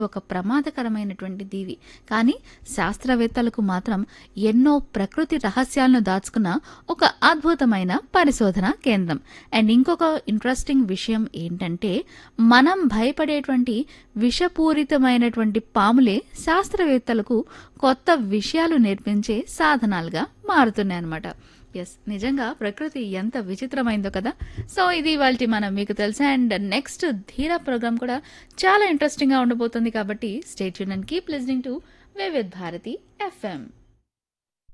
ఒక ప్రమాదకరమైనటువంటి దీవి కానీ శాస్త్రవేత్తలకు మాత్రం ఎన్నో ప్రకృతి రహస్యాలను దాచుకున్న ఒక అద్భుతమైన పరిశోధన కేంద్రం అండ్ ఇంకొక ఇంట్రెస్టింగ్ విషయం ఏంటంటే మనం భయపడేటువంటి విషపూరితమైనటువంటి పాములే శాస్త్రవేత్తలకు కొత్త విషయాలు నేర్పించే సాధనాలుగా మారుతున్నాయి అన్నమాట ఎస్ నిజంగా ప్రకృతి ఎంత విచిత్రమైందో కదా సో ఇది వాళ్ళ మనం మీకు తెలుసా అండ్ నెక్స్ట్ ధీరా ప్రోగ్రామ్ కూడా చాలా ఇంట్రెస్టింగ్ గా ఉండబోతుంది కాబట్టి స్టేట్ యూన్ and keep listening to with Bharathi FM